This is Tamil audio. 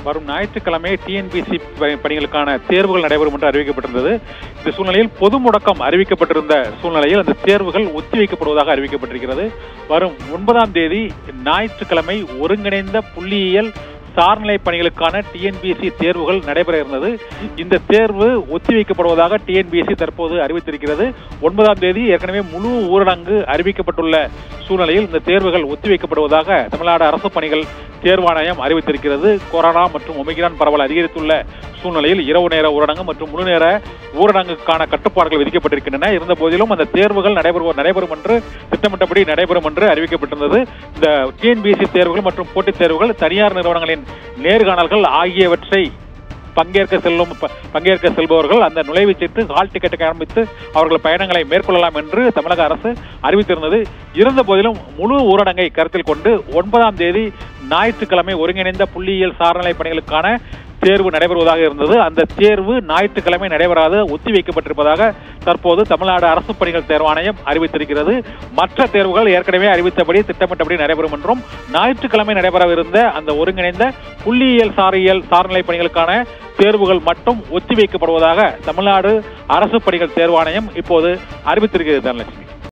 வரும் ஞாயிற்றுக்கிழமை டிஎன்பிசி பணிகளுக்கான தேர்வுகள் நடைபெறும் என்று அறிவிக்கப்பட்டிருந்தது இந்த சூழ்நிலையில் பொது முடக்கம் அறிவிக்கப்பட்டிருந்த சூழ்நிலையில் அந்த தேர்வுகள் ஒத்திவைக்கப்படுவதாக அறிவிக்கப்பட்டிருக்கிறது வரும் ஒன்பதாம் தேதி ஞாயிற்றுக்கிழமை ஒருங்கிணைந்த புள்ளியியல் சார்நிலை பணிகளுக்கான டிஎன்பிஎஸ்சி தேர்வுகள் நடைபெற இருந்தது இந்த தேர்வு ஒத்திவைக்கப்படுவதாக டிஎன்பிஎஸ்சி தற்போது அறிவித்திருக்கிறது ஒன்பதாம் தேதி ஏற்கனவே முழு ஊரடங்கு அறிவிக்கப்பட்டுள்ள சூழ்நிலையில் இந்த தேர்வுகள் ஒத்திவைக்கப்படுவதாக தமிழ்நாடு அரசு பணிகள் தேர்வாணையம் அறிவித்திருக்கிறது கொரோனா மற்றும் ஒமிக்ரான் பரவல் அதிகரித்துள்ள சூழ்நிலையில் இரவு நேர ஊரடங்கு மற்றும் முழு நேர ஊரடங்குக்கான கட்டுப்பாடுகள் விதிக்கப்பட்டிருக்கின்றன இருந்த போதிலும் அந்த தேர்வுகள் நடைபெறும் நடைபெறும் என்று திட்டமிட்டபடி நடைபெறும் என்று அறிவிக்கப்பட்டிருந்தது இந்த டிஎன்பிஎஸ்சி தேர்வுகள் மற்றும் போட்டித் தேர்வுகள் தனியார் நிறுவனங்களின் நேர்காணல்கள் ஆகியவற்றை பங்கேற்க செல்லும் ப- பங்கேற்க செல்பவர்கள் அந்த நுழைவுச் சீட்டு ஹால் டிக்கெட்டை காண்பித்து அவர்கள் பயணங்களை மேற்கொள்ளலாம் என்று தமிழக அரசு அறிவித்திருந்தது இருந்த போதிலும் முழு ஊரடங்கை கருத்தில் கொண்டு ஒன்பதாம் தேதி ஞாயிற்றுக்கிழமை ஒருங்கிணைந்த புள்ளியியல் சார்நிலை பணிகளுக்கான தேர்வு நடைபெறுவதாக இருந்தது அந்த தேர்வு ஞாயிற்றுக்கிழமை நடைபெறாது ஒத்தி வைக்கப்பட்டிருப்பதாக தற்போது தமிழ்நாடு அரசு பணிகள் தேர்வாணையம் அறிவித்திருக்கிறது மற்ற தேர்வுகள் ஏற்கனவே அறிவித்தபடி திட்டமிட்டபடி நடைபெறும் என்றும் ஞாயிற்றுக்கிழமை நடைபெறவிருந்த அந்த ஒருங்கிணைந்த புள்ளியியல் சாரியல் சார்நிலை பணிகளுக்கான தேர்வுகள் மட்டும் ஒத்திவைக்கப்படுவதாக தமிழ்நாடு அரசு பணிகள் தேர்வாணையம் இப்போது அறிவித்திருக்கிறது தனலட்சுமி